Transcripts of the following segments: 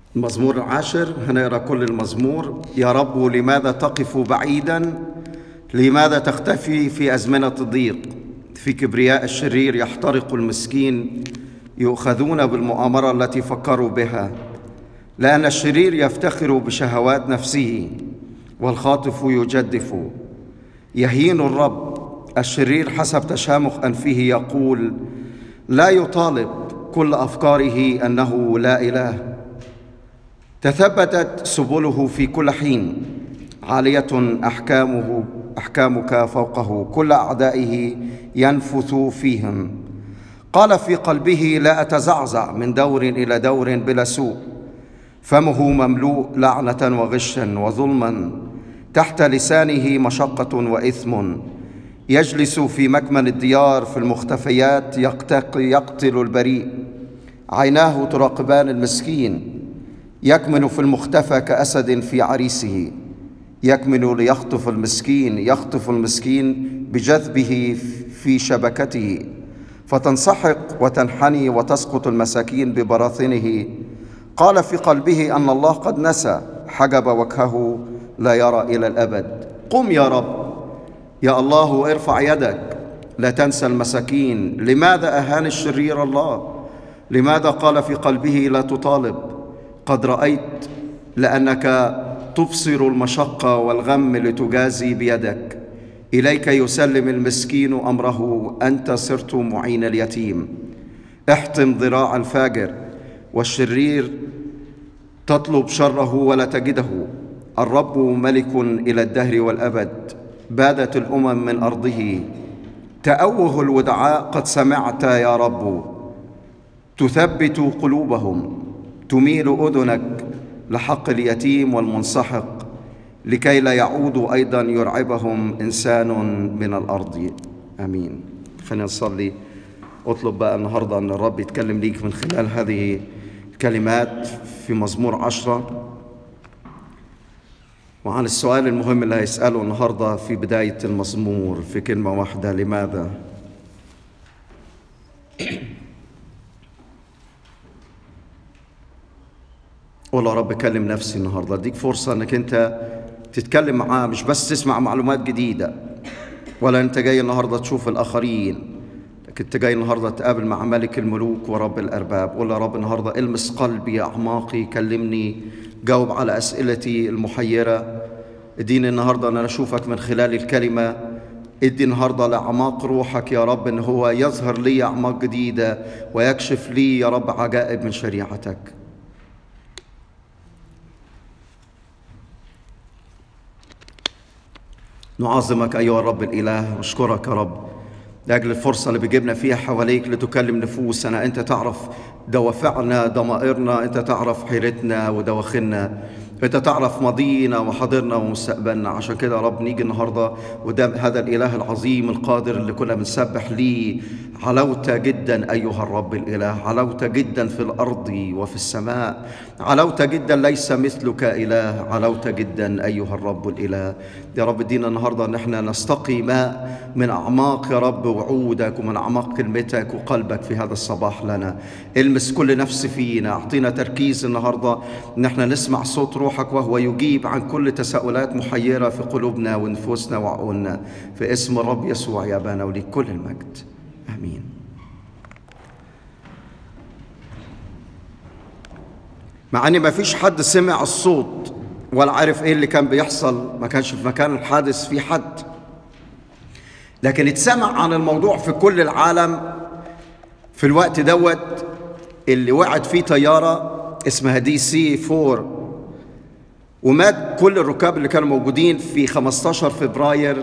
المزمور العاشر هنقرا كل المزمور يا رب لماذا تقف بعيدا لماذا تختفي في ازمنه الضيق في كبرياء الشرير يحترق المسكين يؤخذون بالمؤامره التي فكروا بها لان الشرير يفتخر بشهوات نفسه والخاطف يجدف يهين الرب الشرير حسب تشامخ انفه يقول لا يطالب كل افكاره انه لا اله تثبتت سبله في كل حين عاليه احكامه احكامك فوقه كل اعدائه ينفث فيهم قال في قلبه لا اتزعزع من دور الى دور بلا سوء فمه مملوء لعنه وغشا وظلما تحت لسانه مشقه واثم يجلس في مكمن الديار في المختفيات يقتل البريء عيناه تراقبان المسكين يكمن في المختفى كأسد في عريسه يكمن ليخطف المسكين يخطف المسكين بجذبه في شبكته فتنسحق وتنحني وتسقط المساكين ببراثنه قال في قلبه ان الله قد نسى حجب وجهه لا يرى الى الابد قم يا رب يا الله ارفع يدك لا تنسى المساكين لماذا اهان الشرير الله لماذا قال في قلبه لا تطالب قد رايت لانك تبصر المشقه والغم لتجازي بيدك اليك يسلم المسكين امره انت صرت معين اليتيم احطم ذراع الفاجر والشرير تطلب شره ولا تجده الرب ملك الى الدهر والابد بادت الامم من ارضه تاوه الودعاء قد سمعت يا رب تثبت قلوبهم تميل اذنك لحق اليتيم والمنسحق لكي لا يعودوا ايضا يرعبهم انسان من الارض امين خلينا نصلي اطلب بقى النهارده ان الرب يتكلم ليك من خلال هذه الكلمات في مزمور عشرة وعن السؤال المهم اللي هيسأله النهارده في بداية المزمور في كلمة واحدة لماذا؟ قول يا رب كلم نفسي النهارده اديك فرصه انك انت تتكلم معاه مش بس تسمع معلومات جديده ولا انت جاي النهارده تشوف الاخرين لكن انت جاي النهارده تقابل مع ملك الملوك ورب الارباب قول يا رب النهارده المس قلبي اعماقي كلمني جاوب على اسئلتي المحيره اديني النهارده ان انا اشوفك من خلال الكلمه ادي النهارده لاعماق روحك يا رب ان هو يظهر لي اعماق جديده ويكشف لي يا رب عجائب من شريعتك نعظمك أيها الرب الإله نشكرك يا رب لأجل الفرصة اللي بيجيبنا فيها حواليك لتكلم نفوسنا أنت تعرف دوافعنا ضمائرنا أنت تعرف حيرتنا ودواخلنا أنت تعرف ماضينا وحاضرنا ومستقبلنا عشان كده يا رب نيجي النهاردة قدام هذا الإله العظيم القادر اللي كنا بنسبح ليه علوت جدا أيها الرب الإله علوت جدا في الأرض وفي السماء علوت جدا ليس مثلك إله علوت جدا أيها الرب الإله يا رب ادينا النهاردة أن احنا نستقي ماء من أعماق يا رب وعودك ومن أعماق كلمتك وقلبك في هذا الصباح لنا المس كل نفس فينا أعطينا تركيز النهاردة أن احنا نسمع صوت روحك وهو يجيب عن كل تساؤلات محيرة في قلوبنا ونفوسنا وعقولنا في اسم الرب يسوع يا أبانا وليك كل المجد امين مع ان ما فيش حد سمع الصوت ولا عارف ايه اللي كان بيحصل ما كانش في مكان الحادث في حد لكن اتسمع عن الموضوع في كل العالم في الوقت دوت اللي وقعت فيه طيارة اسمها دي سي 4 ومات كل الركاب اللي كانوا موجودين في 15 فبراير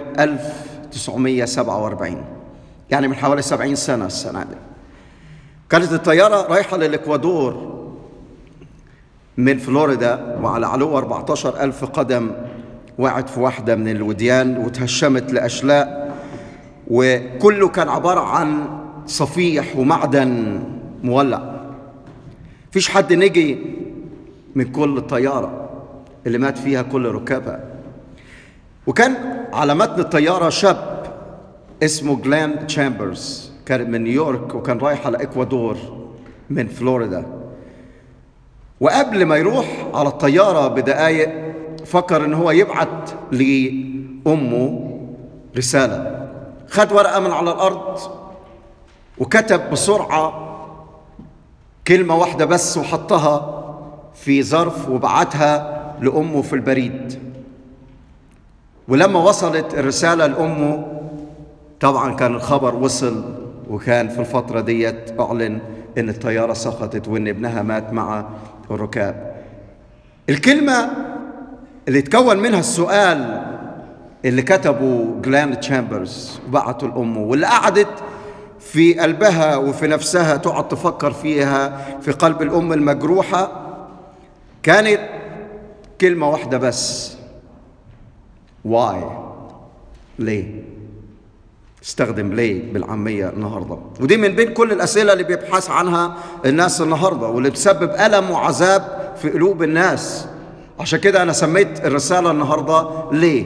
1947 يعني من حوالي 70 سنة السنة دي كانت الطيارة رايحة للإكوادور من فلوريدا وعلى علو 14 ألف قدم وقعت في واحدة من الوديان وتهشمت لأشلاء وكله كان عبارة عن صفيح ومعدن مولع فيش حد نجي من كل الطيارة اللي مات فيها كل ركابها وكان على متن الطيارة شاب اسمه جلان تشامبرز كان من نيويورك وكان رايح على اكوادور من فلوريدا وقبل ما يروح على الطيارة بدقايق فكر ان هو يبعت لأمه رسالة خد ورقة من على الأرض وكتب بسرعة كلمة واحدة بس وحطها في ظرف وبعتها لأمه في البريد ولما وصلت الرسالة لأمه طبعا كان الخبر وصل وكان في الفترة ديت أعلن إن الطيارة سقطت وإن ابنها مات مع الركاب الكلمة اللي تكون منها السؤال اللي كتبه جلان تشامبرز وبعته لأمه واللي قعدت في قلبها وفي نفسها تقعد تفكر فيها في قلب الأم المجروحة كانت كلمة واحدة بس واي ليه استخدم ليه بالعامية النهاردة ودي من بين كل الأسئلة اللي بيبحث عنها الناس النهاردة واللي بتسبب ألم وعذاب في قلوب الناس عشان كده أنا سميت الرسالة النهاردة ليه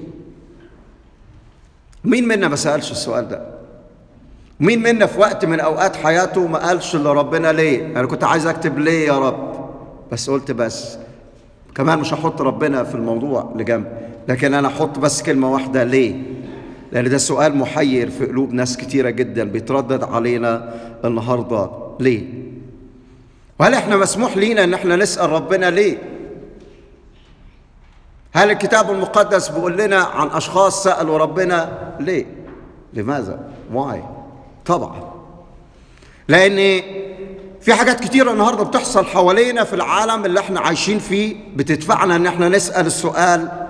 مين منا ما سألش السؤال ده مين منا في وقت من أوقات حياته ما قالش لربنا ليه أنا كنت عايز أكتب ليه يا رب بس قلت بس كمان مش هحط ربنا في الموضوع لجنب لكن أنا أحط بس كلمة واحدة ليه لأن ده سؤال محير في قلوب ناس كتيرة جدا بيتردد علينا النهاردة ليه وهل احنا مسموح لينا ان احنا نسأل ربنا ليه هل الكتاب المقدس بيقول لنا عن أشخاص سألوا ربنا ليه لماذا واي طبعا لأن في حاجات كتيرة النهاردة بتحصل حوالينا في العالم اللي احنا عايشين فيه بتدفعنا ان احنا نسأل السؤال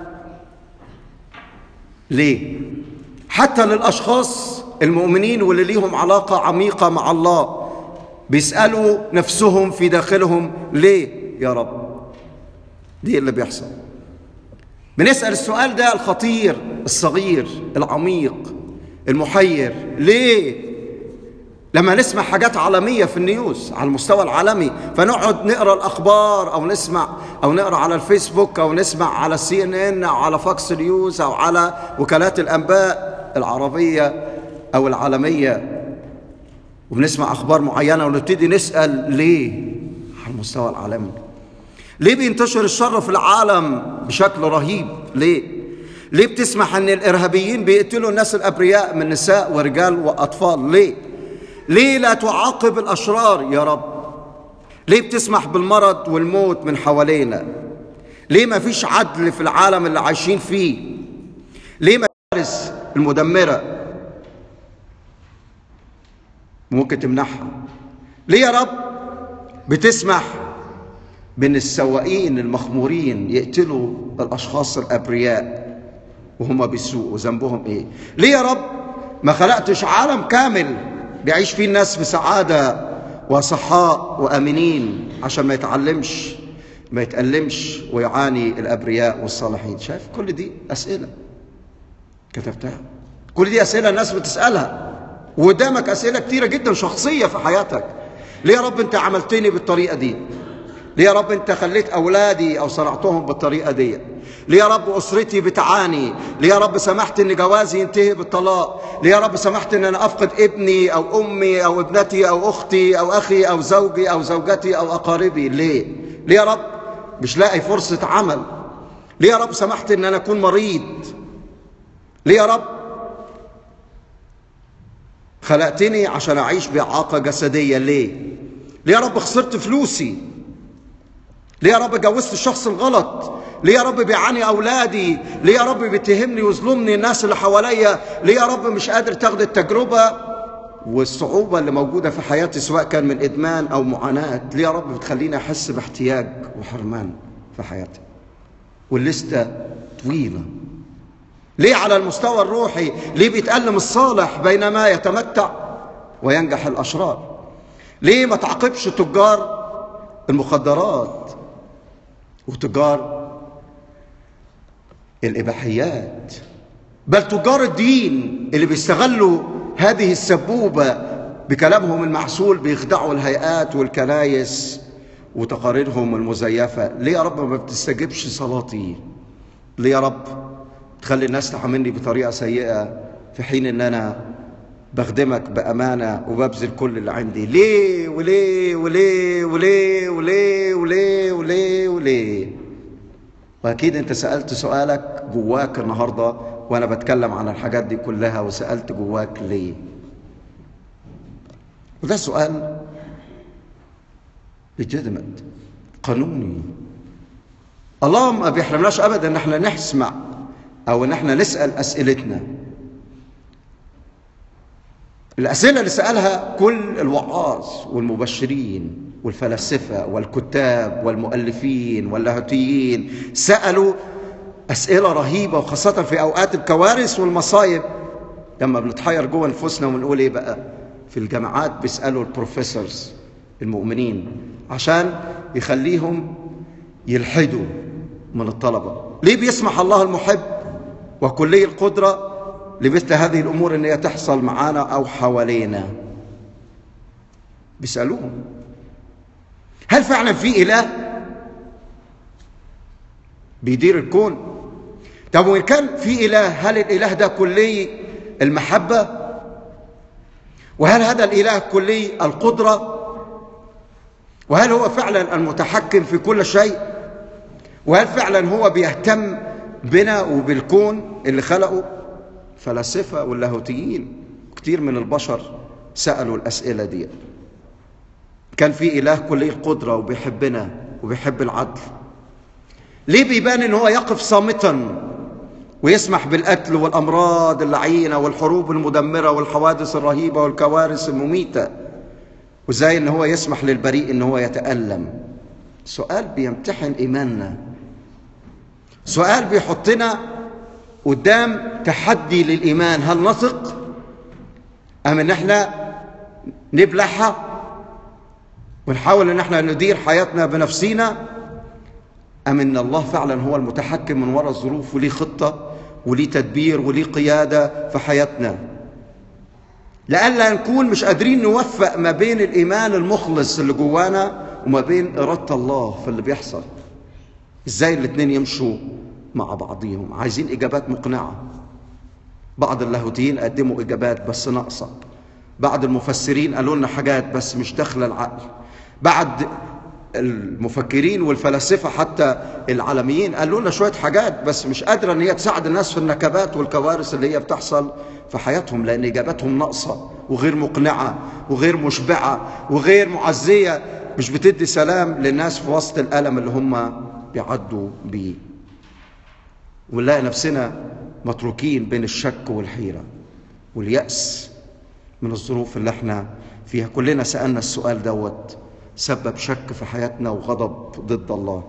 ليه حتى للأشخاص المؤمنين واللي ليهم علاقة عميقة مع الله بيسألوا نفسهم في داخلهم ليه يا رب دي اللي بيحصل بنسأل السؤال ده الخطير الصغير العميق المحير ليه لما نسمع حاجات عالمية في النيوز على المستوى العالمي فنقعد نقرا الأخبار أو نسمع أو نقرا على الفيسبوك أو نسمع على السي ان ان أو على فاكس نيوز أو على وكالات الأنباء العربية أو العالمية وبنسمع أخبار معينة ونبتدي نسأل ليه على المستوى العالمي ليه بينتشر الشر في العالم بشكل رهيب ليه ليه بتسمح ان الارهابيين بيقتلوا الناس الابرياء من نساء ورجال واطفال ليه ليه لا تعاقب الاشرار يا رب ليه بتسمح بالمرض والموت من حوالينا ليه ما فيش عدل في العالم اللي عايشين فيه ليه مدارس المدمره ممكن تمنعها ليه يا رب بتسمح بين السواقين المخمورين يقتلوا الاشخاص الابرياء وهم بيسوقوا ذنبهم ايه ليه يا رب ما خلقتش عالم كامل بيعيش فيه الناس بسعاده وصحاء وامنين عشان ما يتعلمش ما يتألمش ويعاني الابرياء والصالحين شايف كل دي اسئله كتبتها كل دي اسئله الناس بتسالها وقدامك اسئله كتيره جدا شخصيه في حياتك ليه يا رب انت عملتني بالطريقه دي ليه يا رب انت خليت اولادي او صنعتهم بالطريقه دي ليه يا رب اسرتي بتعاني ليه يا رب سمحت ان جوازي ينتهي بالطلاق ليه يا رب سمحت ان انا افقد ابني او امي او ابنتي او اختي او اخي او زوجي او زوجتي او اقاربي ليه ليه يا رب مش لاقي فرصه عمل ليه يا رب سمحت ان انا اكون مريض ليه يا رب خلقتني عشان اعيش باعاقه جسديه ليه ليه يا رب خسرت فلوسي ليه يا رب جوزت الشخص الغلط ليه يا رب بيعاني اولادي ليه يا رب بيتهمني ويظلمني الناس اللي حواليا ليه يا رب مش قادر تاخد التجربه والصعوبه اللي موجوده في حياتي سواء كان من ادمان او معاناه ليه يا رب بتخليني احس باحتياج وحرمان في حياتي واللسته طويله ليه على المستوى الروحي ليه بيتألم الصالح بينما يتمتع وينجح الأشرار ليه ما تعاقبش تجار المخدرات وتجار الإباحيات بل تجار الدين اللي بيستغلوا هذه السبوبة بكلامهم المعسول بيخدعوا الهيئات والكنايس وتقاريرهم المزيفة ليه يا رب ما بتستجبش صلاتي ليه يا رب تخلي الناس تعاملني بطريقة سيئة في حين ان انا بخدمك بأمانة وببذل كل اللي عندي ليه وليه وليه وليه وليه وليه واكيد انت سالت سؤالك جواك النهارده وانا بتكلم عن الحاجات دي كلها وسالت جواك ليه وده سؤال legitimate قانوني الله ما بيحرمناش ابدا ان احنا نسمع او ان احنا نسال اسئلتنا الاسئله اللي سالها كل الوعاظ والمبشرين والفلاسفه والكتاب والمؤلفين واللاهوتيين سالوا اسئله رهيبه وخاصه في اوقات الكوارث والمصايب لما بنتحير جوه نفوسنا ونقول ايه بقى في الجامعات بيسالوا البروفيسورز المؤمنين عشان يخليهم يلحدوا من الطلبه ليه بيسمح الله المحب وكلي القدره لمثل هذه الامور ان هي تحصل معانا او حوالينا بيسالوهم هل فعلا في اله بيدير الكون طب وان كان في اله هل الاله ده كلي المحبه وهل هذا الاله كلي القدره وهل هو فعلا المتحكم في كل شيء وهل فعلا هو بيهتم بنا وبالكون اللي خلقه فلاسفه واللاهوتيين كتير من البشر سالوا الاسئله دي كان في اله كلي القدره وبيحبنا وبيحب العدل ليه بيبان ان هو يقف صامتا ويسمح بالقتل والامراض اللعينه والحروب المدمره والحوادث الرهيبه والكوارث المميته وازاي ان هو يسمح للبريء ان هو يتالم سؤال بيمتحن ايماننا سؤال بيحطنا قدام تحدي للايمان هل نثق ام ان احنا نبلعها ونحاول ان احنا ندير حياتنا بنفسينا ام ان الله فعلا هو المتحكم من وراء الظروف وليه خطه وليه تدبير وليه قياده في حياتنا لئلا نكون مش قادرين نوفق ما بين الايمان المخلص اللي جوانا وما بين اراده الله في اللي بيحصل ازاي الاثنين يمشوا مع بعضيهم عايزين اجابات مقنعه بعض اللاهوتيين قدموا اجابات بس ناقصه بعض المفسرين قالوا لنا حاجات بس مش داخله العقل بعد المفكرين والفلاسفه حتى العالميين قالوا لنا شويه حاجات بس مش قادره ان هي تساعد الناس في النكبات والكوارث اللي هي بتحصل في حياتهم لان اجاباتهم ناقصه وغير مقنعه وغير مشبعه وغير معزيه مش بتدي سلام للناس في وسط الالم اللي هم بيعدوا بيه ونلاقي نفسنا متروكين بين الشك والحيره والياس من الظروف اللي احنا فيها كلنا سالنا السؤال دوت سبب شك في حياتنا وغضب ضد الله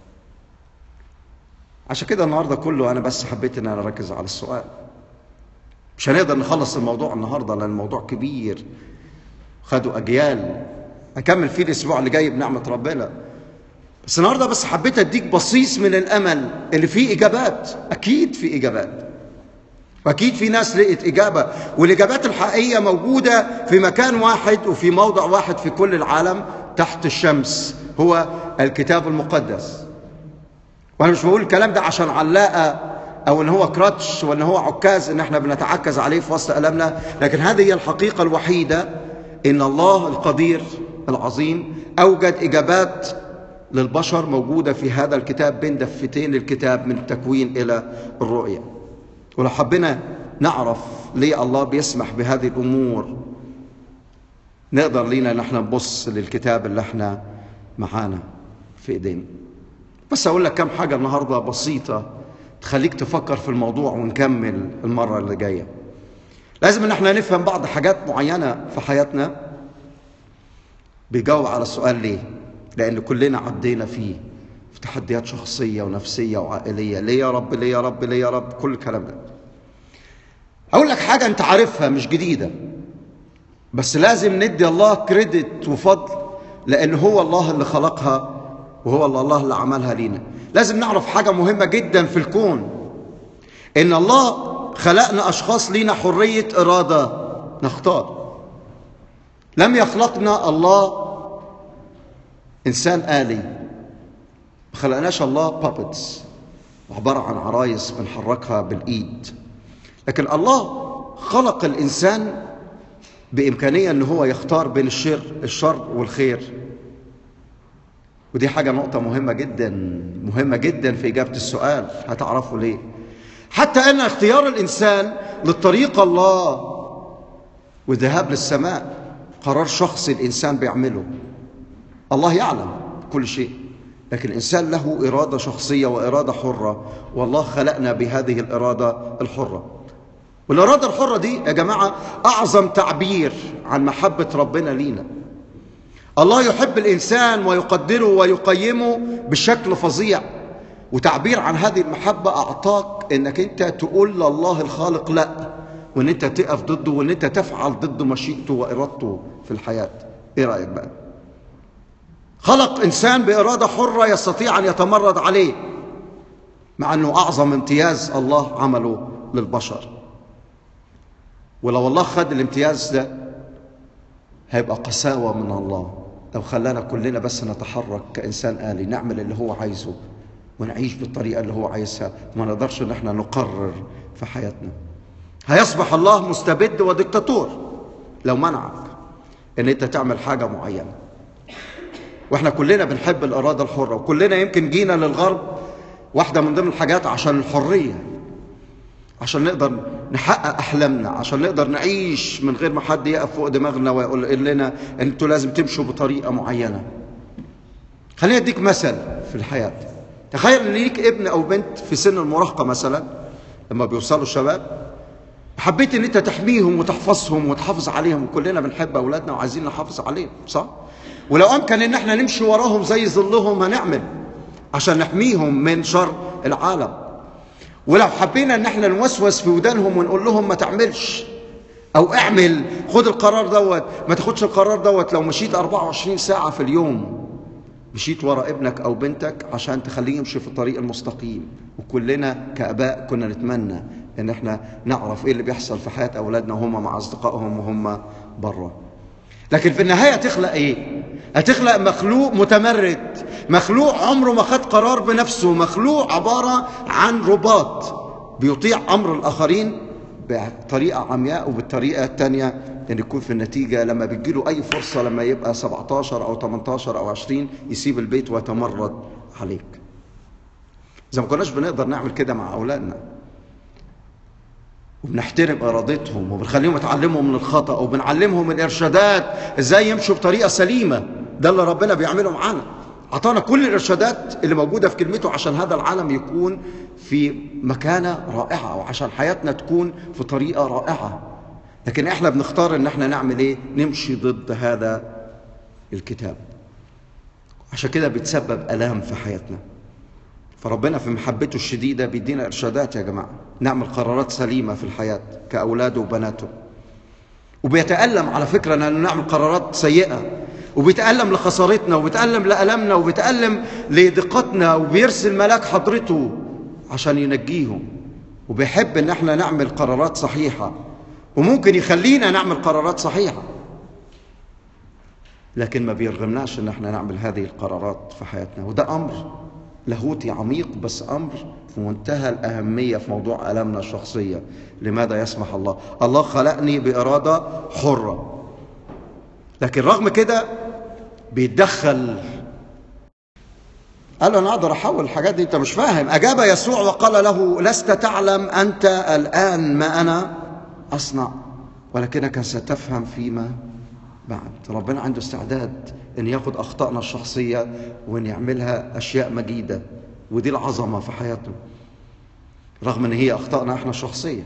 عشان كده النهارده كله انا بس حبيت ان انا اركز على السؤال مش هنقدر نخلص الموضوع النهارده لان الموضوع كبير خدوا اجيال هكمل فيه الاسبوع اللي جاي بنعمه ربنا بس النهارده بس حبيت اديك بصيص من الامل اللي فيه اجابات اكيد في اجابات واكيد في ناس لقت اجابه والاجابات الحقيقيه موجوده في مكان واحد وفي موضع واحد في كل العالم تحت الشمس هو الكتاب المقدس وانا مش بقول الكلام ده عشان علاقه او ان هو كراتش وان هو عكاز ان احنا بنتعكز عليه في وسط المنا لكن هذه هي الحقيقه الوحيده ان الله القدير العظيم اوجد اجابات للبشر موجوده في هذا الكتاب بين دفتين الكتاب من التكوين الى الرؤيه ولو حبينا نعرف ليه الله بيسمح بهذه الامور نقدر لينا ان احنا نبص للكتاب اللي احنا معانا في ايدينا بس اقول لك كم حاجه النهارده بسيطه تخليك تفكر في الموضوع ونكمل المره اللي جايه لازم ان احنا نفهم بعض حاجات معينه في حياتنا بيجاوب على السؤال ليه لان كلنا عدينا فيه في تحديات شخصيه ونفسيه وعائليه ليه يا رب ليه يا رب ليه يا رب كل الكلام ده اقول لك حاجه انت عارفها مش جديده بس لازم ندي الله كريدت وفضل لان هو الله اللي خلقها وهو الله اللي عملها لينا لازم نعرف حاجه مهمه جدا في الكون ان الله خلقنا اشخاص لينا حريه اراده نختار لم يخلقنا الله انسان الي ما خلقناش الله بابتس عباره عن عرايس بنحركها بالايد لكن الله خلق الانسان بامكانيه ان هو يختار بين الشر الشر والخير ودي حاجة نقطة مهمة جدا مهمة جدا في إجابة السؤال هتعرفوا ليه حتى أن اختيار الإنسان للطريق الله والذهاب للسماء قرار شخصي الإنسان بيعمله الله يعلم كل شيء لكن الإنسان له إرادة شخصية وإرادة حرة والله خلقنا بهذه الإرادة الحرة والإرادة الحرة دي يا جماعة أعظم تعبير عن محبة ربنا لينا الله يحب الإنسان ويقدره ويقيمه بشكل فظيع وتعبير عن هذه المحبة أعطاك أنك أنت تقول لله الخالق لا وأن أنت تقف ضده وأن أنت تفعل ضد مشيئته وإرادته في الحياة إيه رأيك بقى خلق إنسان بإرادة حرة يستطيع أن يتمرد عليه مع أنه أعظم امتياز الله عمله للبشر ولو الله خد الامتياز ده هيبقى قساوة من الله لو خلانا كلنا بس نتحرك كإنسان آلي نعمل اللي هو عايزه ونعيش بالطريقة اللي هو عايزها وما نقدرش ان احنا نقرر في حياتنا هيصبح الله مستبد وديكتاتور لو منعك ان انت تعمل حاجة معينة واحنا كلنا بنحب الإرادة الحرة وكلنا يمكن جينا للغرب واحدة من ضمن الحاجات عشان الحرية عشان نقدر نحقق أحلامنا عشان نقدر نعيش من غير ما حد يقف فوق دماغنا ويقول لنا أنتوا لازم تمشوا بطريقة معينة خليني أديك مثل في الحياة تخيل ان ليك ابن او بنت في سن المراهقه مثلا لما بيوصلوا الشباب حبيت ان انت تحميهم وتحفظهم وتحافظ عليهم كلنا بنحب اولادنا وعايزين نحافظ عليهم صح ولو امكن ان احنا نمشي وراهم زي ظلهم هنعمل عشان نحميهم من شر العالم ولو حبينا ان احنا نوسوس في ودانهم ونقول لهم ما تعملش او اعمل خد القرار دوت ما تاخدش القرار دوت لو مشيت 24 ساعه في اليوم مشيت ورا ابنك او بنتك عشان تخليه يمشي في الطريق المستقيم وكلنا كاباء كنا نتمنى ان احنا نعرف ايه اللي بيحصل في حياه اولادنا وهم مع اصدقائهم وهم بره لكن في النهايه تخلق ايه هتخلق مخلوق متمرد مخلوق عمره ما خد قرار بنفسه مخلوق عباره عن رباط بيطيع امر الاخرين بطريقه عمياء وبالطريقه الثانيه ان يكون في النتيجه لما بتجيله اي فرصه لما يبقى 17 او 18 او 20 يسيب البيت ويتمرد عليك اذا ما كناش بنقدر نعمل كده مع اولادنا وبنحترم ارادتهم وبنخليهم يتعلموا من الخطا وبنعلمهم الارشادات ازاي يمشوا بطريقه سليمه ده اللي ربنا بيعمله معانا اعطانا كل الارشادات اللي موجوده في كلمته عشان هذا العالم يكون في مكانه رائعه وعشان حياتنا تكون في طريقه رائعه لكن احنا بنختار ان احنا نعمل ايه نمشي ضد هذا الكتاب عشان كده بتسبب الام في حياتنا فربنا في محبته الشديده بيدينا ارشادات يا جماعه نعمل قرارات سليمه في الحياه كاولاده وبناته وبيتالم على فكره ان نعمل قرارات سيئه وبيتالم لخسارتنا وبيتالم لالمنا وبيتالم لضيقتنا وبيرسل ملاك حضرته عشان ينجيهم وبيحب ان احنا نعمل قرارات صحيحه وممكن يخلينا نعمل قرارات صحيحة لكن ما بيرغمناش ان احنا نعمل هذه القرارات في حياتنا وده امر لاهوتي عميق بس امر في منتهى الاهميه في موضوع الامنا الشخصيه لماذا يسمح الله الله خلقني باراده حره لكن رغم كده بيتدخل قال له انا اقدر احول الحاجات دي انت مش فاهم اجاب يسوع وقال له لست تعلم انت الان ما انا أصنع ولكنك ستفهم فيما بعد ربنا عنده استعداد أن ياخد أخطائنا الشخصية وأن يعملها أشياء مجيدة ودي العظمة في حياته رغم أن هي أخطائنا إحنا الشخصية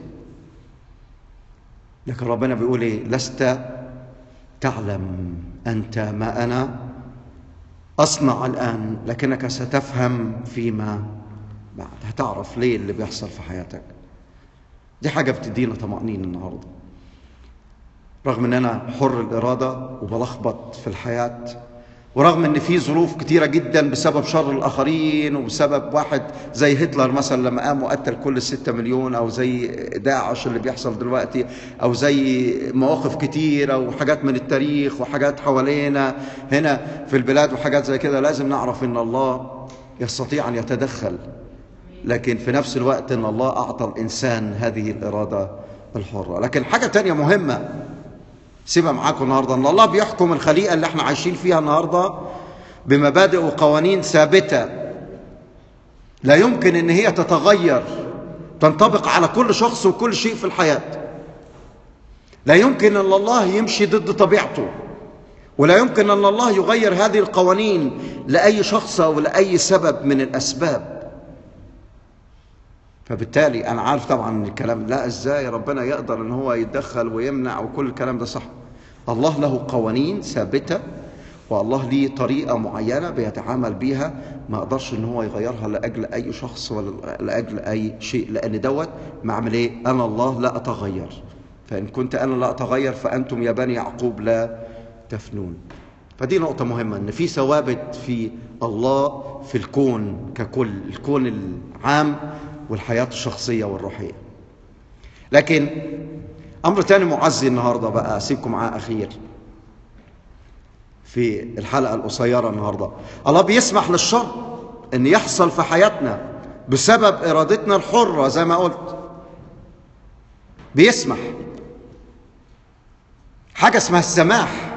لكن ربنا بيقول إيه لست تعلم أنت ما أنا أصنع الآن لكنك ستفهم فيما بعد هتعرف ليه اللي بيحصل في حياتك دي حاجة بتدينا طمأنينة النهاردة رغم ان انا حر الارادة وبلخبط في الحياة ورغم ان في ظروف كتيرة جدا بسبب شر الاخرين وبسبب واحد زي هتلر مثلا لما قام وقتل كل الستة مليون او زي داعش اللي بيحصل دلوقتي او زي مواقف كتيرة وحاجات من التاريخ وحاجات حوالينا هنا في البلاد وحاجات زي كده لازم نعرف ان الله يستطيع ان يتدخل لكن في نفس الوقت ان الله اعطى الانسان هذه الاراده الحره لكن حاجه تانية مهمه سيبها معاكم النهارده ان الله بيحكم الخليقه اللي احنا عايشين فيها النهارده بمبادئ وقوانين ثابته لا يمكن ان هي تتغير تنطبق على كل شخص وكل شيء في الحياه لا يمكن ان الله يمشي ضد طبيعته ولا يمكن ان الله يغير هذه القوانين لاي شخص او لاي سبب من الاسباب فبالتالي انا عارف طبعا ان الكلام لا ازاي ربنا يقدر ان هو يتدخل ويمنع وكل الكلام ده صح الله له قوانين ثابته والله ليه طريقة معينة بيتعامل بيها ما اقدرش ان هو يغيرها لاجل اي شخص ولا لاجل اي شيء لان دوت معمل ايه انا الله لا اتغير فان كنت انا لا اتغير فانتم يا بني يعقوب لا تفنون فدي نقطة مهمة ان في ثوابت في الله في الكون ككل الكون العام والحياة الشخصية والروحية لكن امر تاني معزي النهاردة بقى اسيبكم معاه اخير في الحلقة القصيرة النهاردة الله بيسمح للشر ان يحصل في حياتنا بسبب ارادتنا الحرة زي ما قلت بيسمح حاجة اسمها السماح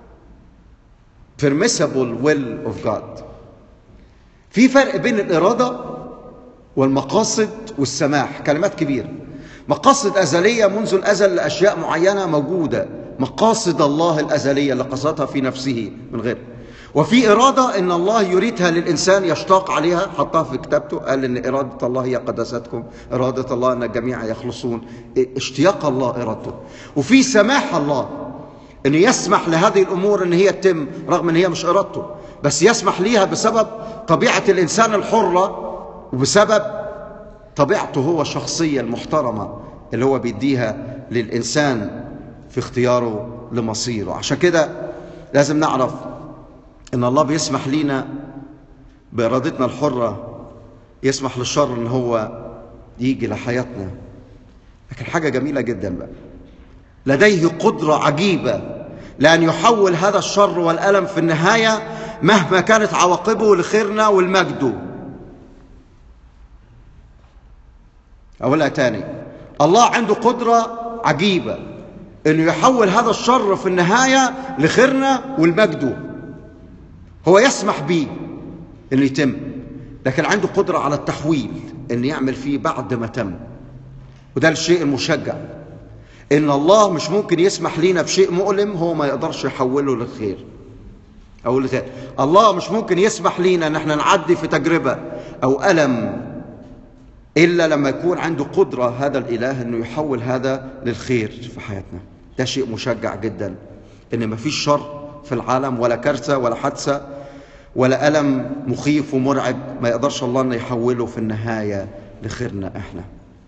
permissible will of God في فرق بين الإرادة والمقاصد والسماح كلمات كبيرة مقاصد أزلية منذ الأزل لأشياء معينة موجودة مقاصد الله الأزلية اللي قصدها في نفسه من غير وفي إرادة إن الله يريدها للإنسان يشتاق عليها حطها في كتابته قال إن إرادة الله هي قداستكم إرادة الله أن الجميع يخلصون اشتياق الله إرادته وفي سماح الله أن يسمح لهذه الأمور أن هي تتم رغم أن هي مش إرادته بس يسمح ليها بسبب طبيعة الإنسان الحرة وبسبب طبيعته هو الشخصية المحترمة اللي هو بيديها للإنسان في اختياره لمصيره عشان كده لازم نعرف ان الله بيسمح لينا بارادتنا الحره يسمح للشر ان هو يجي لحياتنا لكن حاجه جميله جدا بقى لديه قدره عجيبه لان يحول هذا الشر والالم في النهايه مهما كانت عواقبه لخيرنا والمجد اقولها تاني الله عنده قدره عجيبه انه يحول هذا الشر في النهايه لخيرنا والمجد هو يسمح به انه يتم لكن عنده قدره على التحويل ان يعمل فيه بعد ما تم وده الشيء المشجع ان الله مش ممكن يسمح لينا بشيء مؤلم هو ما يقدرش يحوله للخير اقول تاني الله مش ممكن يسمح لينا ان احنا نعدي في تجربه او الم الا لما يكون عنده قدره هذا الاله انه يحول هذا للخير في حياتنا ده شيء مشجع جدا ان مفيش شر في العالم ولا كارثه ولا حادثه ولا الم مخيف ومرعب ما يقدرش الله انه يحوله في النهايه لخيرنا احنا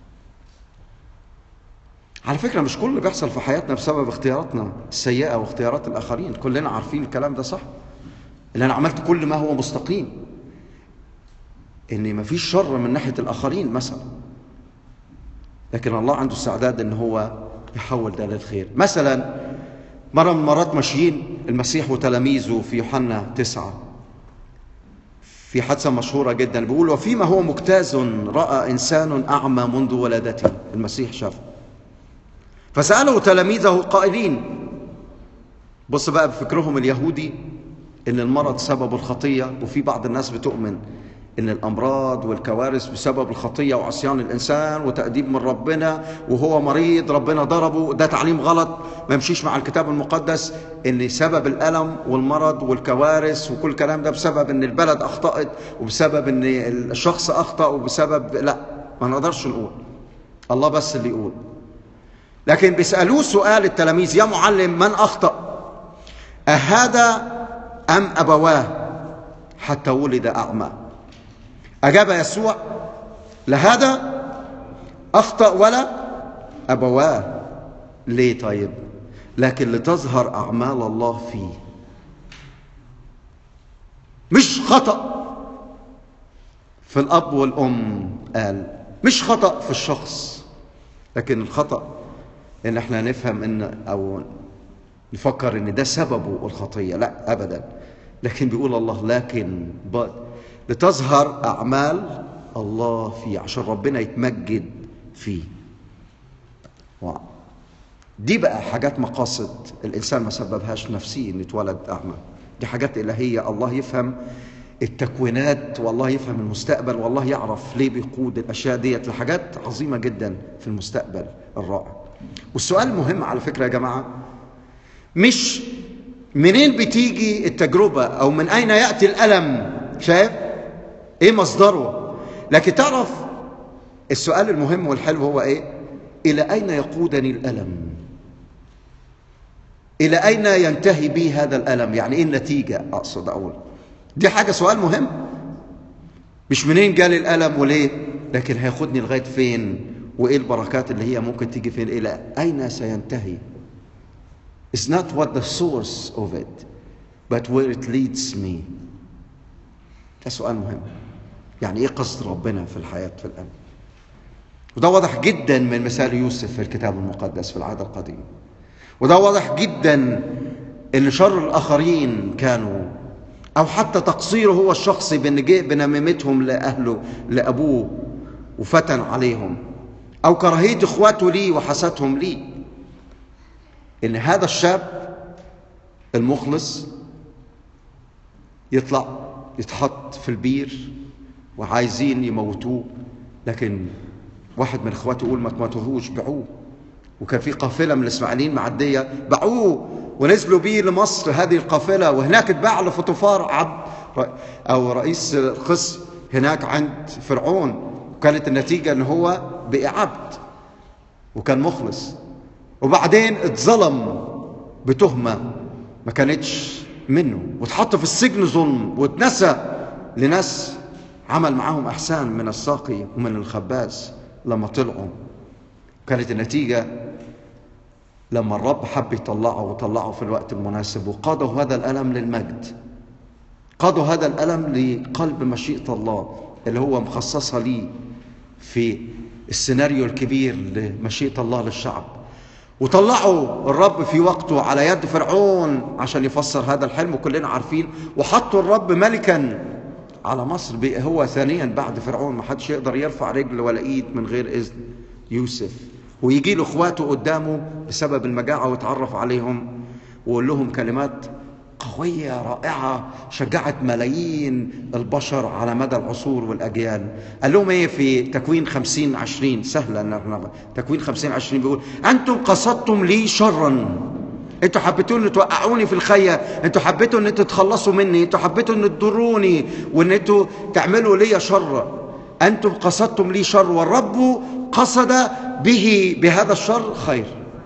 على فكره مش كل اللي بيحصل في حياتنا بسبب اختياراتنا السيئه واختيارات الاخرين كلنا عارفين الكلام ده صح اللي انا عملت كل ما هو مستقيم ان مفيش شر من ناحيه الاخرين مثلا لكن الله عنده استعداد ان هو يحول ده للخير مثلا مرة من مرات ماشيين المسيح وتلاميذه في يوحنا تسعة في حادثة مشهورة جدا بيقول وفيما هو مجتاز رأى إنسان أعمى منذ ولادته المسيح شافه فسأله تلاميذه قائلين بص بقى بفكرهم اليهودي إن المرض سبب الخطية وفي بعض الناس بتؤمن ان الامراض والكوارث بسبب الخطيه وعصيان الانسان وتاديب من ربنا وهو مريض ربنا ضربه ده تعليم غلط ما يمشيش مع الكتاب المقدس ان سبب الالم والمرض والكوارث وكل الكلام ده بسبب ان البلد اخطات وبسبب ان الشخص اخطا وبسبب لا ما نقدرش نقول الله بس اللي يقول لكن بيسالوه سؤال التلاميذ يا معلم من اخطا اهذا ام ابواه حتى ولد اعمى أجاب يسوع لهذا أخطأ ولا أبواه ليه طيب لكن لتظهر أعمال الله فيه مش خطأ في الأب والأم قال مش خطأ في الشخص لكن الخطأ إن احنا نفهم إن أو نفكر إن ده سببه الخطية لا أبدا لكن بيقول الله لكن but لتظهر أعمال الله فيه عشان ربنا يتمجد فيه واو. دي بقى حاجات مقاصد الإنسان ما سببهاش نفسه إن اتولد أعمى دي حاجات إلهية الله يفهم التكوينات والله يفهم المستقبل والله يعرف ليه بيقود الأشياء ديت لحاجات عظيمة جدا في المستقبل الرائع والسؤال مهم على فكرة يا جماعة مش منين بتيجي التجربة أو من أين يأتي الألم شايف إيه مصدره لكن تعرف السؤال المهم والحلو هو إيه إلى أين يقودني الألم إلى أين ينتهي بي هذا الألم يعني إيه النتيجة أقصد أقول دي حاجة سؤال مهم مش منين جالي الألم وليه لكن هياخدني لغاية فين وإيه البركات اللي هي ممكن تيجي فين إلى أين سينتهي It's not what the source of it but where it leads me ده سؤال مهم يعني إيه قصد ربنا في الحياة في الألم وده واضح جدا من مثال يوسف في الكتاب المقدس في العهد القديم وده واضح جدا ان شر الاخرين كانوا او حتى تقصيره هو الشخصي بان جه بنميمتهم لاهله لابوه وفتن عليهم او كراهيه اخواته ليه وحسدهم ليه ان هذا الشاب المخلص يطلع يتحط في البير وعايزين يموتوه لكن واحد من اخواته يقول ما تموتوهوش باعوه وكان في قافله من الاسماعيليين معديه باعوه ونزلوا بيه لمصر هذه القافله وهناك اتباع لفطوفار عبد او رئيس القسم هناك عند فرعون وكانت النتيجه ان هو بقي عبد وكان مخلص وبعدين اتظلم بتهمه ما كانتش منه واتحط في السجن ظلم واتنسى لناس عمل معاهم احسان من الساقي ومن الخباز لما طلعوا كانت النتيجة لما الرب حب يطلعه وطلعه في الوقت المناسب وقادوا هذا الألم للمجد قادوا هذا الألم لقلب مشيئة الله اللي هو مخصصها لي في السيناريو الكبير لمشيئة الله للشعب وطلعوا الرب في وقته على يد فرعون عشان يفسر هذا الحلم وكلنا عارفين وحطوا الرب ملكا على مصر هو ثانيا بعد فرعون ما حدش يقدر يرفع رجل ولا ايد من غير اذن يوسف ويجي له اخواته قدامه بسبب المجاعه ويتعرف عليهم ويقول لهم كلمات قوية رائعة شجعت ملايين البشر على مدى العصور والأجيال قال لهم إيه في تكوين خمسين عشرين سهلة أن تكوين خمسين عشرين بيقول أنتم قصدتم لي شرا انتوا حبيتوا ان توقعوني في الخيه انتوا حبيتوا ان انتوا تتخلصوا مني انتوا حبيتوا ان تضروني وان انتوا تعملوا لي شر انتم قصدتم لي شر والرب قصد به بهذا الشر خير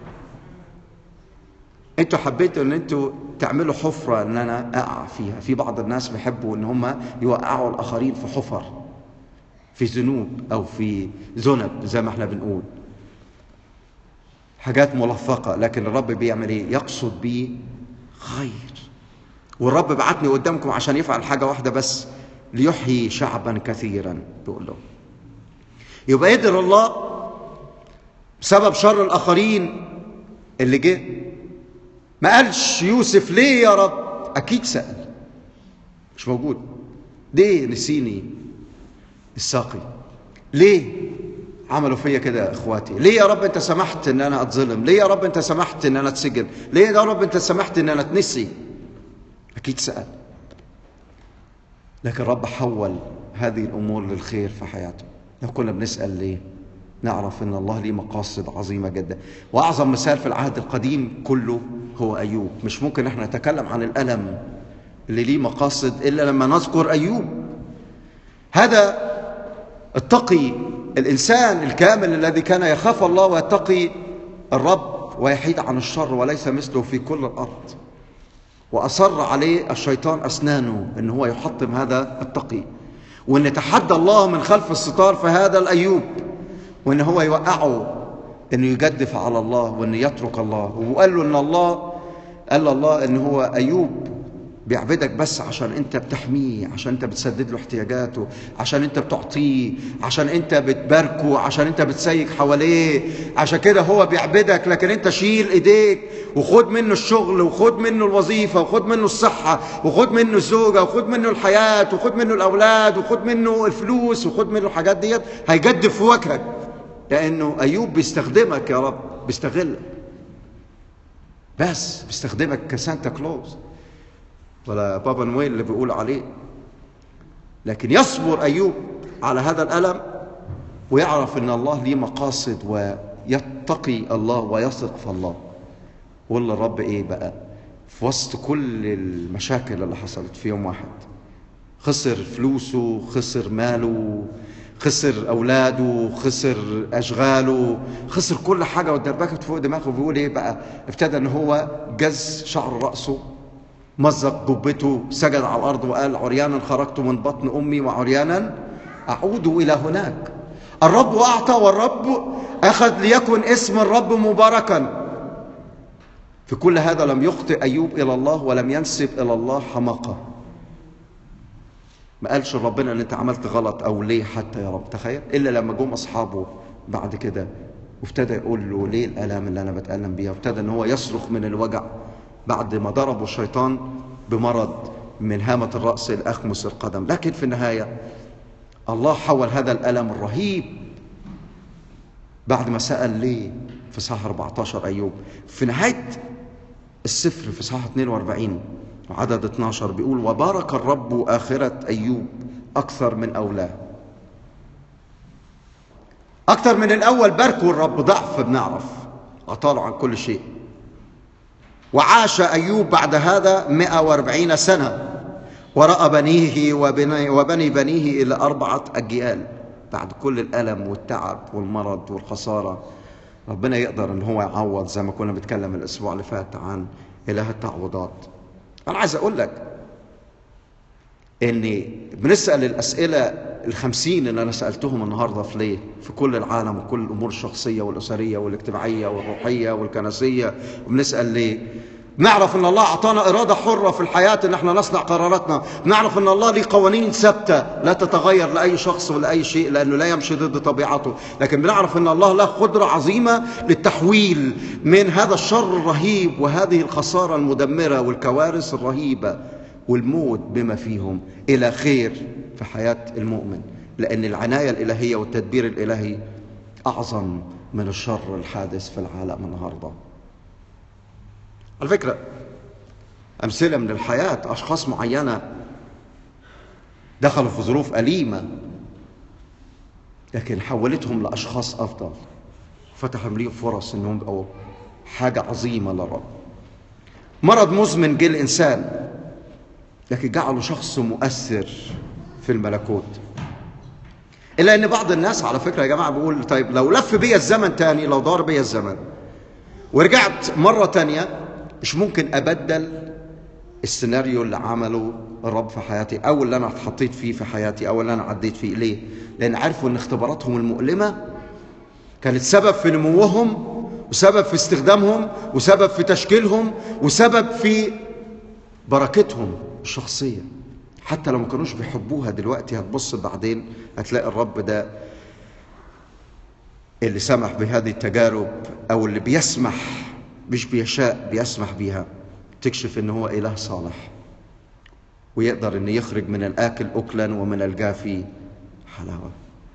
انتوا حبيتوا ان انتوا تعملوا حفره ان انا اقع فيها في بعض الناس بيحبوا ان هم يوقعوا الاخرين في حفر في ذنوب او في ذنب زي ما احنا بنقول حاجات ملفقة لكن الرب بيعمل ايه يقصد بيه خير والرب بعتني قدامكم عشان يفعل حاجة واحدة بس ليحيي شعبا كثيرا بيقول له يبقى قدر الله بسبب شر الآخرين اللي جه ما قالش يوسف ليه يا رب أكيد سأل مش موجود ليه نسيني الساقي ليه عملوا فيا كده يا اخواتي ليه يا رب انت سمحت ان انا اتظلم ليه يا رب انت سمحت ان انا اتسجن ليه يا رب انت سمحت ان انا اتنسي اكيد سال لكن رب حول هذه الامور للخير في حياته لو كنا بنسال ليه نعرف ان الله ليه مقاصد عظيمه جدا واعظم مثال في العهد القديم كله هو ايوب مش ممكن احنا نتكلم عن الالم اللي ليه مقاصد الا لما نذكر ايوب هذا التقي الإنسان الكامل الذي كان يخاف الله ويتقي الرب ويحيد عن الشر وليس مثله في كل الأرض وأصر عليه الشيطان أسنانه أن هو يحطم هذا التقي وأن تحدى الله من خلف الستار في هذا الأيوب وأن هو يوقعه أنه يجدف على الله وأنه يترك الله وقال له أن الله قال الله أن هو أيوب بيعبدك بس عشان انت بتحميه عشان انت بتسدد له احتياجاته عشان انت بتعطيه عشان انت بتباركه عشان انت بتسيك حواليه عشان كده هو بيعبدك لكن انت شيل ايديك وخد منه الشغل وخد منه الوظيفة وخد منه الصحة وخد منه الزوجة وخد منه الحياة وخد منه الأولاد وخد منه الفلوس وخد منه الحاجات ديت هيجدف في وجهك لأنه أيوب بيستخدمك يا رب بيستغلك بس بيستخدمك كسانتا كلوز ولا بابا نويل اللي بيقول عليه لكن يصبر أيوب على هذا الألم ويعرف أن الله ليه مقاصد ويتقي الله ويثق في الله وقول للرب إيه بقى في وسط كل المشاكل اللي حصلت في يوم واحد خسر فلوسه خسر ماله خسر اولاده خسر اشغاله خسر كل حاجه واتدربكت فوق دماغه بيقول ايه بقى ابتدى ان هو جز شعر راسه مزق جبته سجد على الارض وقال عريانا خرجت من بطن امي وعريانا اعود الى هناك الرب اعطى والرب اخذ ليكن اسم الرب مباركا في كل هذا لم يخطئ ايوب الى الله ولم ينسب الى الله حماقه ما قالش ربنا ان انت عملت غلط او ليه حتى يا رب تخيل الا لما جم اصحابه بعد كده وابتدى يقول له ليه الالام اللي انا بتالم بيها وابتدى ان هو يصرخ من الوجع بعد ما ضربوا الشيطان بمرض من هامة الرأس الأخمس القدم لكن في النهاية الله حول هذا الألم الرهيب بعد ما سأل ليه في صح 14 أيوب في نهاية السفر في صح 42 وعدد 12 بيقول وبارك الرب آخرة أيوب أكثر من أولاه أكثر من الأول باركوا الرب ضعف بنعرف أطالوا عن كل شيء وعاش أيوب بعد هذا 140 سنة ورأى بنيه وبني, وبني بنيه إلى أربعة أجيال بعد كل الألم والتعب والمرض والخسارة ربنا يقدر ان هو يعوض زي ما كنا بنتكلم الاسبوع اللي فات عن اله التعويضات انا عايز اقول لك ان بنسال الاسئله الخمسين اللي انا سالتهم النهارده في ليه في كل العالم وكل الامور الشخصيه والاسريه والاجتماعيه والروحيه والكنسيه وبنسال ليه نعرف ان الله اعطانا اراده حره في الحياه ان احنا نصنع قراراتنا نعرف ان الله ليه قوانين ثابته لا تتغير لاي شخص ولا اي شيء لانه لا يمشي ضد طبيعته لكن بنعرف ان الله له قدره عظيمه للتحويل من هذا الشر الرهيب وهذه الخساره المدمره والكوارث الرهيبه والموت بما فيهم الى خير في حياه المؤمن لان العنايه الالهيه والتدبير الالهي اعظم من الشر الحادث في العالم النهارده على فكرة أمثلة من الحياة أشخاص معينة دخلوا في ظروف أليمة لكن حولتهم لأشخاص أفضل فتح لهم فرص أنهم يبقوا حاجة عظيمة للرب مرض مزمن جه الإنسان لكن جعله شخص مؤثر في الملكوت إلا أن بعض الناس على فكرة يا جماعة بيقول طيب لو لف بيا الزمن تاني لو دار بيا الزمن ورجعت مرة تانية مش ممكن ابدل السيناريو اللي عمله الرب في حياتي او اللي انا اتحطيت فيه في حياتي او اللي انا عديت فيه ليه لان عرفوا ان اختباراتهم المؤلمه كانت سبب في نموهم وسبب في استخدامهم وسبب في تشكيلهم وسبب في بركتهم الشخصيه حتى لو ما كانوش بيحبوها دلوقتي هتبص بعدين هتلاقي الرب ده اللي سمح بهذه التجارب او اللي بيسمح مش بيشاء بيسمح بيها تكشف ان هو اله صالح ويقدر ان يخرج من الاكل اكلا ومن الجافي حلاوه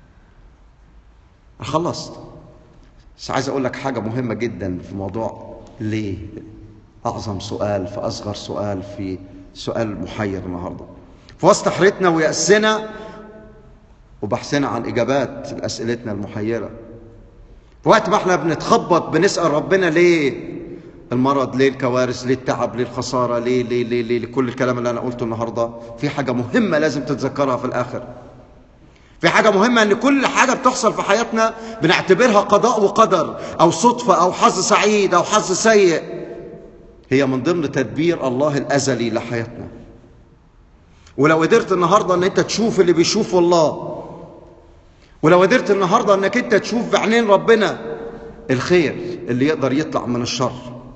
خلصت بس عايز اقول لك حاجه مهمه جدا في موضوع ليه اعظم سؤال في اصغر سؤال في سؤال محير النهارده في وسط حيرتنا ويأسنا وبحثنا عن اجابات لاسئلتنا المحيره في وقت ما احنا بنتخبط بنسال ربنا ليه المرض ليه الكوارث ليه التعب ليه الخسارة ليه ليه ليه ليه, ليه كل الكلام اللي أنا قلته النهاردة في حاجة مهمة لازم تتذكرها في الآخر في حاجة مهمة أن كل حاجة بتحصل في حياتنا بنعتبرها قضاء وقدر أو صدفة أو حظ سعيد أو حظ سيء هي من ضمن تدبير الله الأزلي لحياتنا ولو قدرت النهاردة أن أنت تشوف اللي بيشوفه الله ولو قدرت النهاردة أنك أنت تشوف بعينين ربنا الخير اللي يقدر يطلع من الشر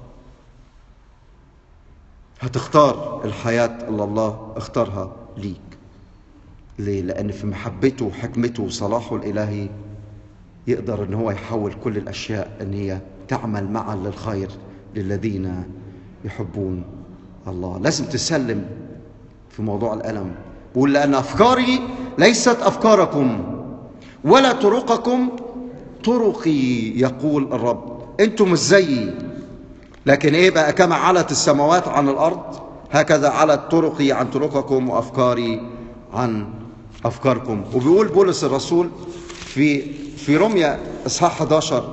هتختار الحياة اللي الله اختارها ليك ليه؟ لأن في محبته وحكمته وصلاحه الإلهي يقدر ان هو يحول كل الأشياء ان هي تعمل معا للخير للذين يحبون الله لازم تسلم في موضوع الألم بقول لأن أفكاري ليست أفكاركم ولا طرقكم طرقي يقول الرب انتم مش زيي لكن ايه بقى كما علت السماوات عن الارض هكذا علت طرقي عن طرقكم وأفكاري عن أفكاركم وبيقول بولس الرسول في في روميا إصحاح 11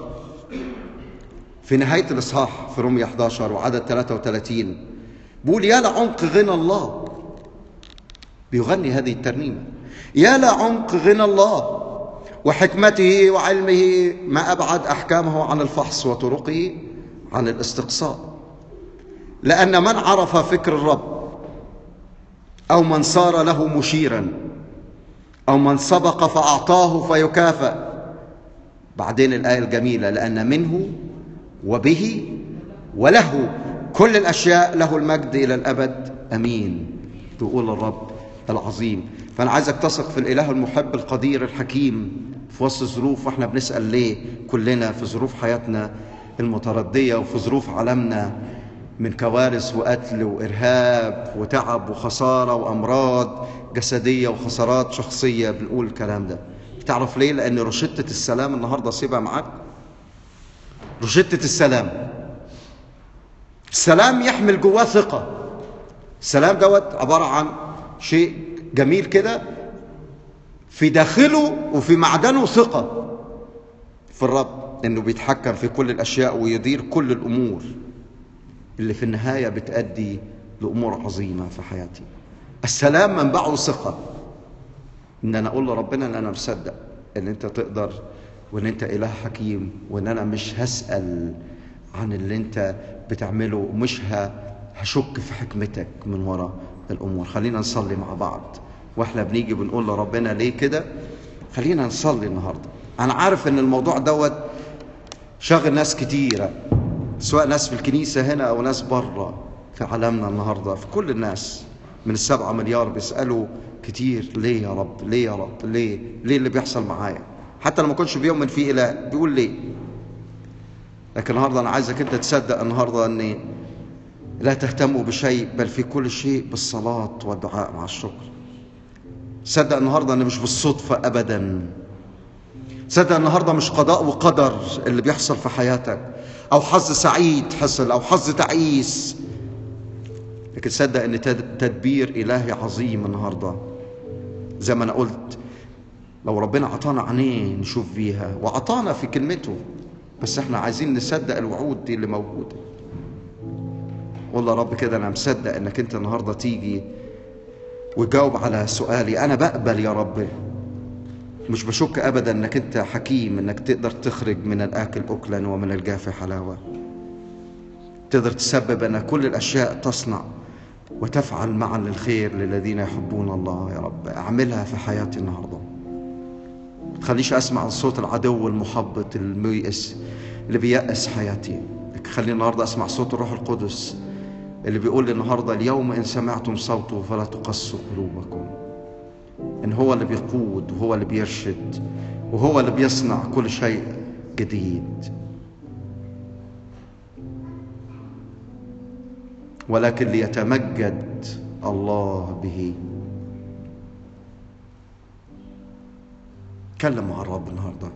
في نهاية الإصحاح في روميا 11 وعدد 33 بيقول يا لعمق غنى الله بيغني هذه الترنيمة يا لعمق غنى الله وحكمته وعلمه ما أبعد أحكامه عن الفحص وطرقه عن الاستقصاء لأن من عرف فكر الرب أو من صار له مشيرا أو من سبق فأعطاه فيكافأ بعدين الآية الجميلة لأن منه وبه وله كل الأشياء له المجد إلى الأبد أمين تقول الرب العظيم فأنا عايزك تثق في الإله المحب القدير الحكيم في وسط ظروف واحنا بنسأل ليه كلنا في ظروف حياتنا المتردية وفي ظروف عالمنا من كوارث وقتل وإرهاب وتعب وخسارة وأمراض جسدية وخسارات شخصية بنقول الكلام ده تعرف ليه؟ لأن رشدة السلام النهاردة سيبها معاك رشدة السلام السلام يحمل جواه ثقة السلام دوت عبارة عن شيء جميل كده في داخله وفي معدنه ثقة في الرب انه بيتحكم في كل الاشياء ويدير كل الامور اللي في النهاية بتأدي لأمور عظيمة في حياتي السلام منبعه ثقة ان انا اقول لربنا ان انا مصدق ان انت تقدر وان انت اله حكيم وان انا مش هسأل عن اللي انت بتعمله ومش هشك في حكمتك من وراء الامور خلينا نصلي مع بعض واحنا بنيجي بنقول لربنا ليه كده خلينا نصلي النهارده انا عارف ان الموضوع دوت شاغل ناس كتيره سواء ناس في الكنيسه هنا او ناس بره في عالمنا النهارده في كل الناس من السبعة مليار بيسألوا كتير ليه يا رب ليه يا رب ليه ليه اللي بيحصل معايا حتى لما كنتش بيؤمن فيه إله بيقول ليه لكن النهاردة أنا عايزك أنت تصدق النهاردة أن لا تهتموا بشيء بل في كل شيء بالصلاة والدعاء مع الشكر صدق النهاردة أن مش بالصدفة أبدا صدق النهاردة مش قضاء وقدر اللي بيحصل في حياتك أو حظ سعيد حصل أو حظ تعيس لكن صدق ان تدبير الهي عظيم النهارده زي ما انا قلت لو ربنا عطانا عينين نشوف بيها وعطانا في كلمته بس احنا عايزين نصدق الوعود دي اللي موجوده والله يا رب كده انا مصدق انك انت النهارده تيجي وتجاوب على سؤالي انا بقبل يا رب مش بشك ابدا انك انت حكيم انك تقدر تخرج من الاكل اكلا ومن الجاف حلاوه تقدر تسبب ان كل الاشياء تصنع وتفعل معا للخير للذين يحبون الله يا رب اعملها في حياتي النهارده ما تخليش اسمع صوت العدو المحبط الميئس اللي بيأس حياتي خليني النهارده اسمع صوت الروح القدس اللي بيقول لي النهارده اليوم ان سمعتم صوته فلا تقسوا قلوبكم ان هو اللي بيقود وهو اللي بيرشد وهو اللي بيصنع كل شيء جديد ولكن ليتمجد الله به كلم مع الرب النهارده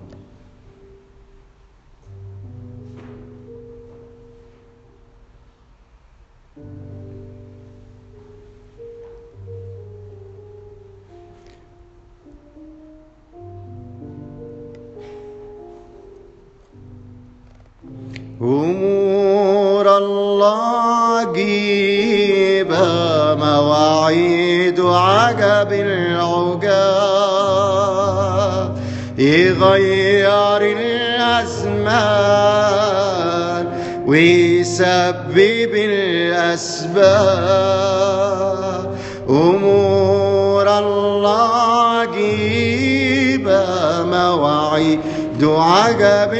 أمور الله عجيبة مواعيد عجب العجاب يغير الأزمان ويسبب الأسباب أمور الله عجيبة مواعيد عجب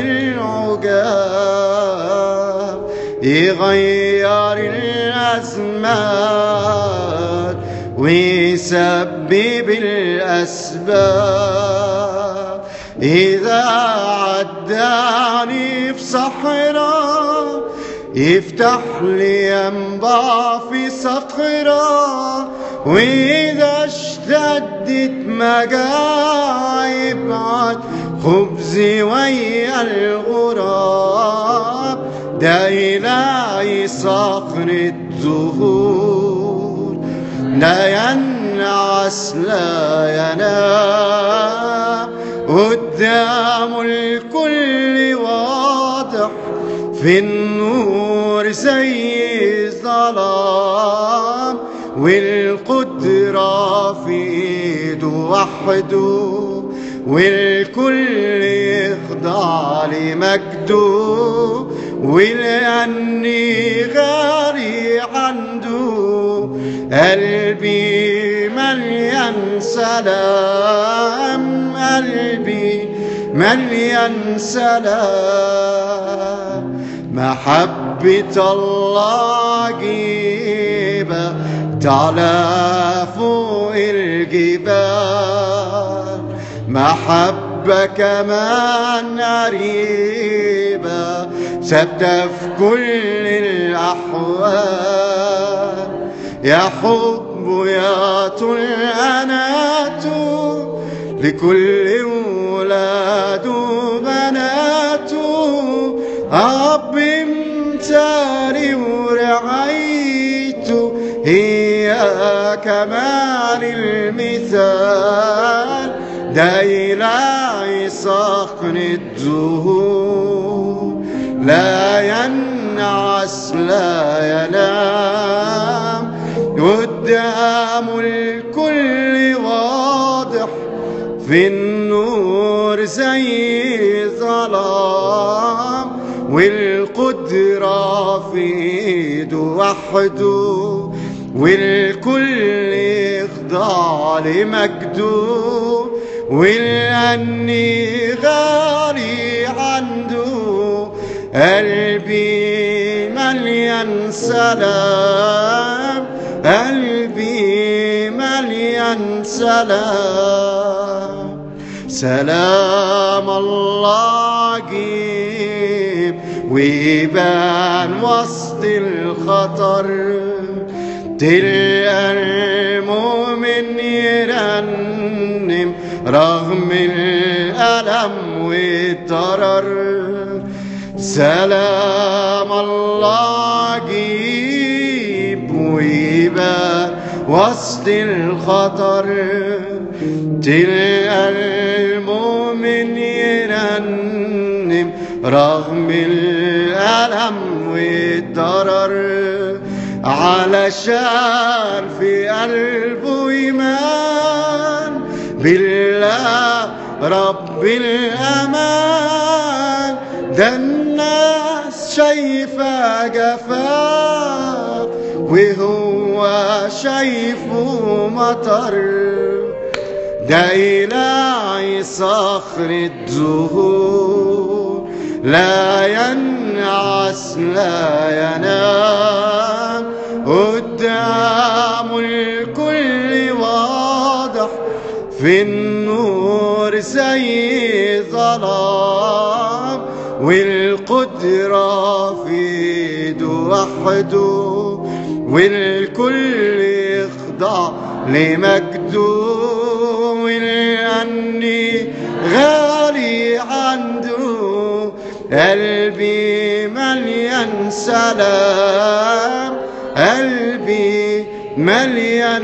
العجاب يغير الأزمان ويسبب الأسباب إذا عداني في صحراء يفتح لي ينبع في صخرة وإذا اشتدت مجاعي يبعت خبزي ويا الغراب ده إلهي صخر الزهور لا ينعس لا ينام قدام الكل واضح في النور زي الظلام والقدرة في ايده وحده والكل يخضع لمجده ولأني غالي عنده قلبي مليان سلام قلبي مليان سلام محبة الله عجيبة تعلى فوق الجبال محبة كمان قريبة ثابتة في كل الأحوال يا حب يا طول أناته لكل ولاده بناته أب امتالي ورعايته هي كمال المثال ده إلهي صخر الدهور لا ينعس لا ينام قدام الكل واضح في النور زي ظلام والقدرة في ايده وحده والكل يخضع لمجده ولأني غالي عنده قلبي مليان سلام قلبي مليان سلام سلام الله عجيب ويبان وسط الخطر تلقى المؤمن يرنم رغم الألم والضرر سلام الله عجيب ويبان وسط الخطر تلقى المؤمن يرنم رغم الألم والضرر علشان في قلبه إيمان بالله رب الأمان ده الناس شايفة جفاف وهو شايفه مطر ده إلهي صخر الزهور لا ينعس لا ينام قدام الكل واضح في النور زي ظلام والقدرة في ايده وحده والكل يخضع لمجده ولأني غالي عنده قلبي مليان سلام قلبي مليان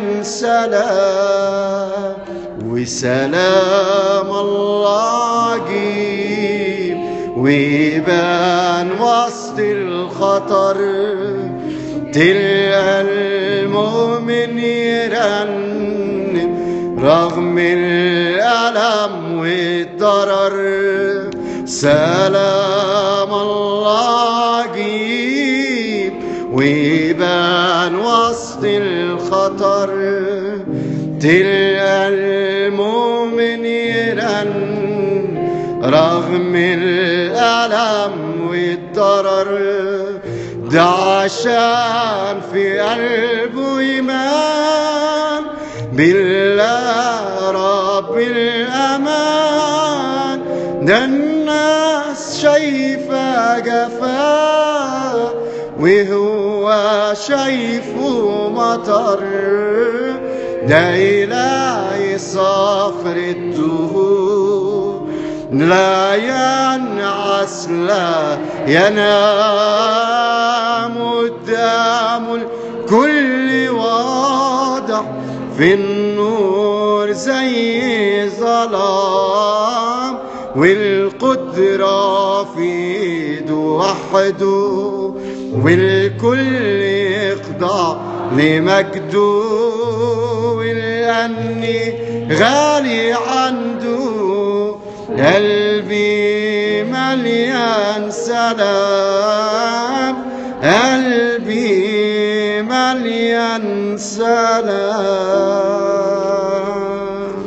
سلام وسلام الله عجيب ويبان وسط الخطر تلقى المؤمن يرنم رغم الألم والضرر سلام الله عجيب ويبان وسط الخطر تلقى المؤمن يرن رغم الألم والضرر ده عشان في قلبه إيمان بالله رب الأمان ده الناس شايفة جفاه وهو شايفه مطر ده إلهي صخر الدهور لا ينعس لا ينام قدام الكل واضح في النور زي ظلام والقدرة في ايده وحده والكل يخضع لمجده ولأني غالي عنده قلبي مليان سلام قلبي مليان سلام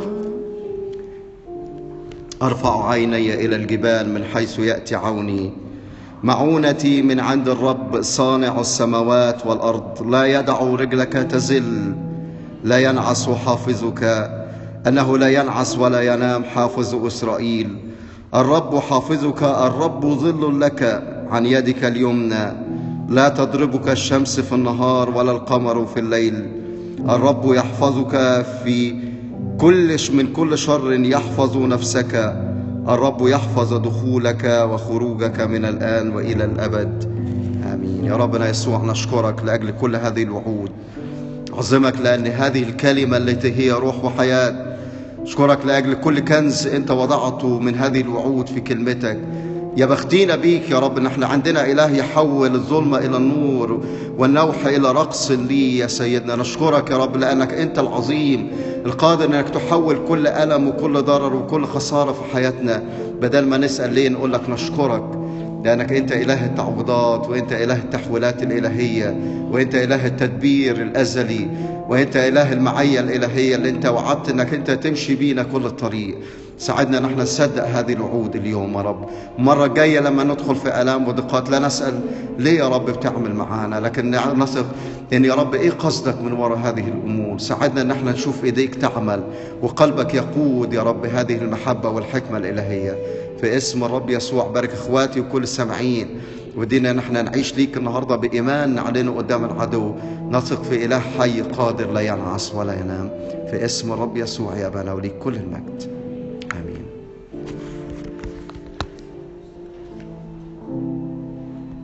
أرفع عيني إلى الجبال من حيث يأتي عوني معونتي من عند الرب صانع السماوات والأرض لا يدع رجلك تزل لا ينعس حافظك أنه لا ينعس ولا ينام حافظ إسرائيل الرب حافظك الرب ظل لك عن يدك اليمنى لا تضربك الشمس في النهار ولا القمر في الليل الرب يحفظك في كل من كل شر يحفظ نفسك الرب يحفظ دخولك وخروجك من الآن وإلى الأبد آمين يا ربنا يسوع نشكرك لأجل كل هذه الوعود أعظمك لأن هذه الكلمة التي هي روح وحياة أشكرك لأجل كل كنز أنت وضعته من هذه الوعود في كلمتك يا بختينا بيك يا رب ان احنا عندنا اله يحول الظلمه الى النور والنوح الى رقص لي يا سيدنا نشكرك يا رب لانك انت العظيم القادر انك تحول كل الم وكل ضرر وكل خساره في حياتنا بدل ما نسال ليه نقول لك نشكرك لأنك أنت إله التعويضات وأنت إله التحويلات الإلهية وأنت إله التدبير الأزلي وأنت إله المعية الإلهية اللي أنت وعدت أنك أنت تمشي بينا كل الطريق ساعدنا نحن نصدق هذه الوعود اليوم يا رب المرة الجاية لما ندخل في آلام وضيقات لا نسأل ليه يا رب بتعمل معانا لكن نثق ان يا رب ايه قصدك من وراء هذه الامور ساعدنا ان احنا نشوف ايديك تعمل وقلبك يقود يا رب هذه المحبة والحكمة الإلهية في اسم الرب يسوع بارك اخواتي وكل السامعين ودينا نحن نعيش ليك النهارده بايمان علينا قدام العدو نثق في اله حي قادر لا ينعس ولا ينام في اسم الرب يسوع يا ابانا وليك كل المجد